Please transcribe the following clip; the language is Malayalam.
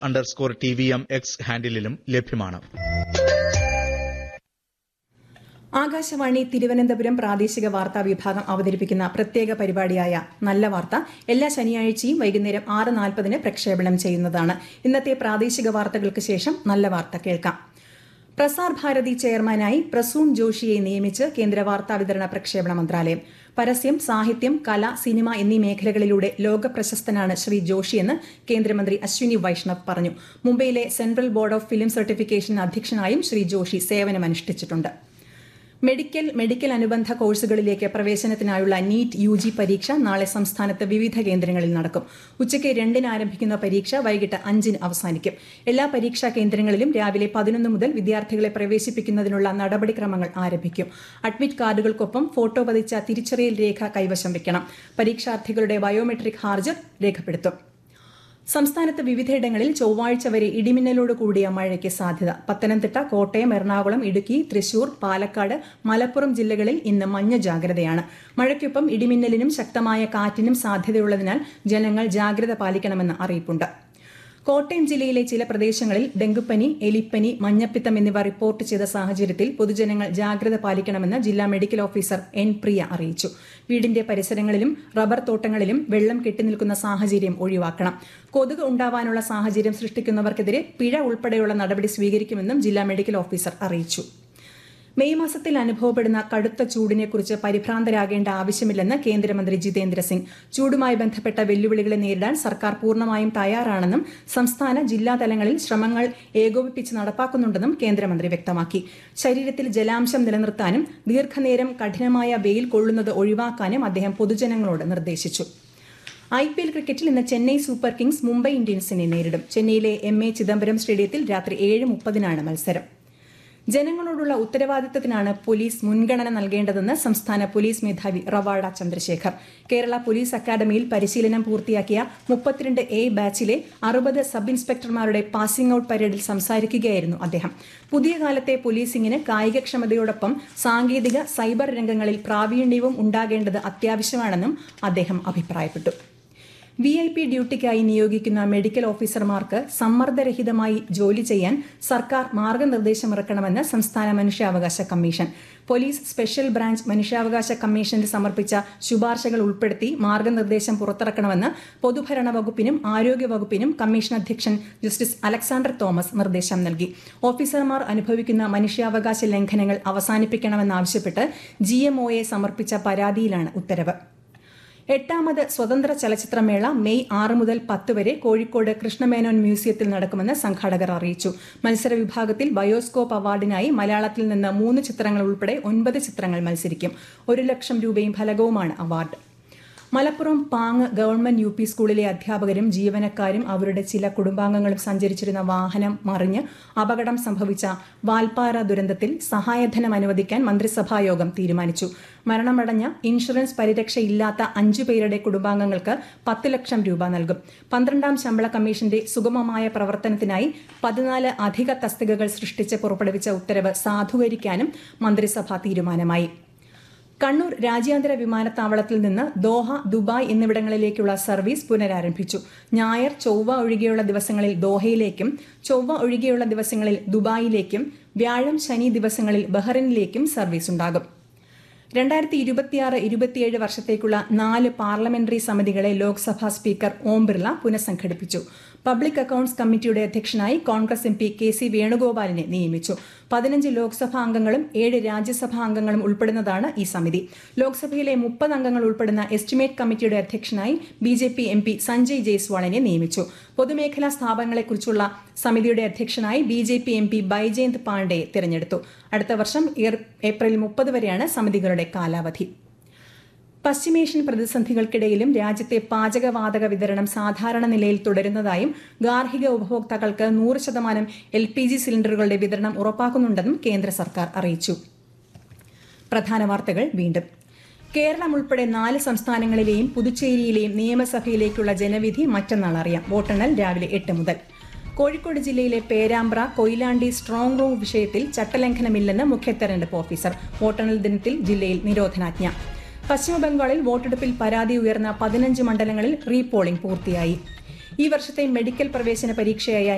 underscore T V M X ഹാൻഡിലും ലഭ്യമാണ് ആകാശവാണി തിരുവനന്തപുരം പ്രാദേശിക വാർത്താ വിഭാഗം അവതരിപ്പിക്കുന്ന പ്രത്യേക പരിപാടിയായ നല്ല വാർത്ത എല്ലാ ശനിയാഴ്ചയും വൈകുന്നേരം ആറ് നാൽപ്പതിന് പ്രക്ഷേപണം ചെയ്യുന്നതാണ് ഇന്നത്തെ പ്രാദേശിക വാർത്തകൾക്ക് ശേഷം നല്ല വാർത്ത കേൾക്കാം പ്രസാർ ഭാരതി ചെയർമാനായി പ്രസൂൺ ജോഷിയെ നിയമിച്ച് കേന്ദ്ര വാർത്താ വിതരണ പ്രക്ഷേപണ മന്ത്രാലയം പരസ്യം സാഹിത്യം കല സിനിമ എന്നീ മേഖലകളിലൂടെ ലോക പ്രശസ്തനാണ് ശ്രീ ജോഷിയെന്ന് കേന്ദ്രമന്ത്രി അശ്വിനി വൈഷ്ണവ് പറഞ്ഞു മുംബൈയിലെ central board of film certification അധ്യക്ഷനായും ശ്രീ ജോഷി സേവനമനുഷ്ഠിച്ചിട്ടുണ്ട് മെഡിക്കൽ മെഡിക്കൽ അനുബന്ധ കോഴ്സുകളിലേക്ക് പ്രവേശനത്തിനായുള്ള നീറ്റ് യു ജി പരീക്ഷ നാളെ സംസ്ഥാനത്ത് വിവിധ കേന്ദ്രങ്ങളിൽ നടക്കും ഉച്ചയ്ക്ക് രണ്ടിന് ആരംഭിക്കുന്ന പരീക്ഷ വൈകിട്ട് അഞ്ചിന് അവസാനിക്കും എല്ലാ പരീക്ഷാ കേന്ദ്രങ്ങളിലും രാവിലെ പതിനൊന്ന് മുതൽ വിദ്യാർത്ഥികളെ പ്രവേശിപ്പിക്കുന്നതിനുള്ള നടപടിക്രമങ്ങൾ ആരംഭിക്കും അഡ്മിറ്റ് കാർഡുകൾക്കൊപ്പം ഫോട്ടോ പതിച്ച തിരിച്ചറിയൽ രേഖ കൈവശം വയ്ക്കണം പരീക്ഷാർത്ഥികളുടെ ബയോമെട്രിക് ഹാർജർ രേഖപ്പെടുത്തും സംസ്ഥാനത്ത് വിവിധയിടങ്ങളിൽ ചൊവ്വാഴ്ച വരെ ഇടിമിന്നലോട് കൂടിയ മഴയ്ക്ക് സാധ്യത പത്തനംതിട്ട കോട്ടയം എറണാകുളം ഇടുക്കി തൃശൂർ പാലക്കാട് മലപ്പുറം ജില്ലകളിൽ ഇന്ന് മഞ്ഞ ജാഗ്രതയാണ് മഴയ്ക്കൊപ്പം ഇടിമിന്നലിനും ശക്തമായ കാറ്റിനും സാധ്യതയുള്ളതിനാൽ ജനങ്ങൾ ജാഗ്രത പാലിക്കണമെന്ന് അറിയിപ്പുണ്ട് കോട്ടയം ജില്ലയിലെ ചില പ്രദേശങ്ങളിൽ ഡെങ്കുപ്പനി എലിപ്പനി മഞ്ഞപ്പിത്തം എന്നിവ റിപ്പോർട്ട് ചെയ്ത സാഹചര്യത്തിൽ പൊതുജനങ്ങൾ ജാഗ്രത പാലിക്കണമെന്ന് ജില്ലാ മെഡിക്കൽ ഓഫീസർ എൻ പ്രിയ അറിയിച്ചു വീടിന്റെ പരിസരങ്ങളിലും റബ്ബർ തോട്ടങ്ങളിലും വെള്ളം കെട്ടിനിൽക്കുന്ന സാഹചര്യം ഒഴിവാക്കണം കൊതുക് ഉണ്ടാവാനുള്ള സാഹചര്യം സൃഷ്ടിക്കുന്നവർക്കെതിരെ പിഴ ഉൾപ്പെടെയുള്ള നടപടി സ്വീകരിക്കുമെന്നും ജില്ലാ മെഡിക്കൽ ഓഫീസർ അറിയിച്ചു മെയ് മാസത്തിൽ അനുഭവപ്പെടുന്ന കടുത്ത ചൂടിനെക്കുറിച്ച് പരിഭ്രാന്തരാകേണ്ട ആവശ്യമില്ലെന്ന് കേന്ദ്രമന്ത്രി ജിതേന്ദ്ര സിംഗ് ചൂടുമായി ബന്ധപ്പെട്ട വെല്ലുവിളികളെ നേരിടാൻ സർക്കാർ പൂർണ്ണമായും തയ്യാറാണെന്നും സംസ്ഥാന ജില്ലാ തലങ്ങളിൽ ശ്രമങ്ങൾ ഏകോപിപ്പിച്ച് നടപ്പാക്കുന്നുണ്ടെന്നും കേന്ദ്രമന്ത്രി വ്യക്തമാക്കി ശരീരത്തിൽ ജലാംശം നിലനിർത്താനും ദീർഘനേരം കഠിനമായ വെയിൽ കൊള്ളുന്നത് ഒഴിവാക്കാനും അദ്ദേഹം പൊതുജനങ്ങളോട് നിർദ്ദേശിച്ചു ഐ പി എൽ ക്രിക്കറ്റിൽ ഇന്ന് ചെന്നൈ സൂപ്പർ കിങ്സ് മുംബൈ ഇന്ത്യൻസിനെ നേരിടും ചെന്നൈയിലെ എം എ ചിദംബരം സ്റ്റേഡിയത്തിൽ രാത്രി ഏഴ് മുപ്പതിനാണ് മത്സരം ജനങ്ങളോടുള്ള ഉത്തരവാദിത്തത്തിനാണ് പോലീസ് മുൻഗണന നൽകേണ്ടതെന്ന് സംസ്ഥാന പോലീസ് മേധാവി റവാഡ ചന്ദ്രശേഖർ കേരള പോലീസ് അക്കാദമിയിൽ പരിശീലനം പൂർത്തിയാക്കിയ മുപ്പത്തിരണ്ട് എ ബാച്ചിലെ അറുപത് സബ് ഇൻസ്പെക്ടർമാരുടെ പാസിംഗ് ഔട്ട് പരേഡിൽ സംസാരിക്കുകയായിരുന്നു അദ്ദേഹം പുതിയ കാലത്തെ പോലീസിംഗിന് കായികക്ഷമതയോടൊപ്പം സാങ്കേതിക സൈബർ രംഗങ്ങളിൽ പ്രാവീണ്യവും ഉണ്ടാകേണ്ടത് അത്യാവശ്യമാണെന്നും അദ്ദേഹം അഭിപ്രായപ്പെട്ടു വി ഐ പി ഡ്യൂട്ടിക്കായി നിയോഗിക്കുന്ന മെഡിക്കൽ ഓഫീസർമാർക്ക് സമ്മർദ്ദരഹിതമായി ജോലി ചെയ്യാൻ സർക്കാർ മാർഗനിർദ്ദേശമിറക്കണമെന്ന് സംസ്ഥാന മനുഷ്യാവകാശ കമ്മീഷൻ പോലീസ് സ്പെഷ്യൽ ബ്രാഞ്ച് മനുഷ്യാവകാശ കമ്മീഷന് സമർപ്പിച്ച ശുപാർശകൾ ഉൾപ്പെടുത്തി മാർഗനിർദ്ദേശം പുറത്തിറക്കണമെന്ന് പൊതുഭരണ വകുപ്പിനും ആരോഗ്യ വകുപ്പിനും കമ്മീഷൻ അധ്യക്ഷൻ ജസ്റ്റിസ് അലക്സാണ്ടർ തോമസ് നിർദ്ദേശം നൽകി ഓഫീസർമാർ അനുഭവിക്കുന്ന മനുഷ്യാവകാശ ലംഘനങ്ങൾ അവസാനിപ്പിക്കണമെന്നാവശ്യപ്പെട്ട് ജി എംഒയെ സമർപ്പിച്ച പരാതിയിലാണ് ഉത്തരവ് എട്ടാമത് സ്വതന്ത്ര ചലച്ചിത്രമേള മെയ് ആറ് മുതൽ പത്ത് വരെ കോഴിക്കോട് കൃഷ്ണമേനോൻ മ്യൂസിയത്തിൽ നടക്കുമെന്ന് സംഘാടകർ അറിയിച്ചു മത്സര വിഭാഗത്തിൽ ബയോസ്കോപ്പ് അവാർഡിനായി മലയാളത്തിൽ നിന്ന് മൂന്ന് ചിത്രങ്ങൾ ഉൾപ്പെടെ ഒൻപത് ചിത്രങ്ങൾ മത്സരിക്കും ഒരു ലക്ഷം രൂപയും ഫലകവുമാണ് award Malappuram Pang government U P സ്കൂളിലെ അധ്യാപകരും ജീവനക്കാരും അവരുടെ ചില കുടുംബാംഗങ്ങളും സഞ്ചരിച്ചിരുന്ന വാഹനം മറിഞ്ഞ് അപകടം സംഭവിച്ച വാൽപ്പാറ ദുരന്തത്തിൽ സഹായധനം അനുവദിക്കാൻ മന്ത്രിസഭായോഗം തീരുമാനിച്ചു മരണമടഞ്ഞ ഇൻഷുറൻസ് പരിരക്ഷയില്ലാത്ത അഞ്ചു പേരുടെ കുടുംബാംഗങ്ങൾക്ക് പത്ത് ലക്ഷം രൂപ നൽകും പന്ത്രണ്ടാം ശമ്പള കമ്മീഷന്റെ സുഗമമായ പ്രവർത്തനത്തിനായി പതിനാല് അധിക തസ്തികകൾ സൃഷ്ടിച്ച് പുറപ്പെടുവിച്ച ഉത്തരവ് സാധൂകരിക്കാനും മന്ത്രിസഭ തീരുമാനമായി കണ്ണൂർ രാജ്യാന്തര വിമാനത്താവളത്തിൽ നിന്ന് ദോഹ ദുബായ് എന്നിവിടങ്ങളിലേക്കുള്ള സർവീസ് പുനരാരംഭിച്ചു ഞായർ ചൊവ്വ ഒഴികെയുള്ള ദിവസങ്ങളിൽ ദോഹയിലേക്കും ചൊവ്വ ഒഴികെയുള്ള ദിവസങ്ങളിൽ ദുബായിലേക്കും വ്യാഴം ശനി ദിവസങ്ങളിൽ ബഹ്റിനിലേക്കും സർവീസ് ഉണ്ടാകും രണ്ടായിരത്തി ഇരുപത്തിയാറ് ഇരുപത്തിയേഴ് വർഷത്തേക്കുള്ള നാല് പാർലമെന്ററി സമിതികളെ ലോക്സഭാ സ്പീക്കർ ഓം ബിർള പുനഃസംഘടിപ്പിച്ചു പബ്ലിക് അക്കൌണ്ട്സ് കമ്മിറ്റിയുടെ അധ്യക്ഷനായി Congress M P K C വേണുഗോപാലിനെ നിയമിച്ചു പതിനഞ്ച് ലോക്സഭാ അംഗങ്ങളും ഏഴ് രാജ്യസഭാ അംഗങ്ങളും ഉൾപ്പെടുന്നതാണ് ഈ സമിതി ലോക്സഭയിലെ മുപ്പത് അംഗങ്ങൾ ഉൾപ്പെടുന്ന എസ്റ്റിമേറ്റ് കമ്മിറ്റിയുടെ അധ്യക്ഷനായി B J P M P Sanjay ജയ്സ്വാളിനെ നിയമിച്ചു പൊതുമേഖലാ സ്ഥാപനങ്ങളെക്കുറിച്ചുള്ള സമിതിയുടെ അധ്യക്ഷനായി B J P M P Baijayant പാണ്ഡെയെ തിരഞ്ഞെടുത്തു അടുത്ത വർഷം ഏപ്രിൽ മുപ്പത് വരെയാണ് സമിതികളുടെ കാലാവധി പശ്ചിമേഷ്യൻ പ്രതിസന്ധികൾക്കിടയിലും രാജ്യത്തെ പാചകവാതക വിതരണം സാധാരണ നിലയിൽ തുടരുന്നതായും ഗാർഹിക ഉപഭോക്താക്കൾക്ക് നൂറ് ശതമാനം എൽ പി ജി സിലിണ്ടറുകളുടെ വിതരണം ഉറപ്പാക്കുന്നുണ്ടെന്നും കേന്ദ്ര സർക്കാർ അറിയിച്ചു പ്രധാന വാർത്തകൾ വീണ്ടും കേരളം ഉൾപ്പെടെ നാല് സംസ്ഥാനങ്ങളിലെയും പുതുച്ചേരിയിലെയും നിയമസഭയിലേക്കുള്ള ജനവിധി മറ്റന്നാൾ അറിയാം വോട്ടെണ്ണൽ രാവിലെ എട്ട് മുതൽ കോഴിക്കോട് ജില്ലയിലെ പേരാമ്പ്ര കൊയിലാണ്ടി സ്ട്രോങ് റൂം വിഷയത്തിൽ ചട്ടലംഘനമില്ലെന്ന് മുഖ്യ തെരഞ്ഞെടുപ്പ് ഓഫീസർ വോട്ടെണ്ണൽ ദിനത്തിൽ ജില്ലയിൽ നിരോധനാജ്ഞ പശ്ചിമബംഗാളിൽ വോട്ടെടുപ്പിൽ പരാതി ഉയർന്ന പതിനഞ്ച് മണ്ഡലങ്ങളിൽ റീപോളിംഗ് പൂർത്തിയായി ഈ വർഷത്തെ മെഡിക്കൽ പ്രവേശന പരീക്ഷയായ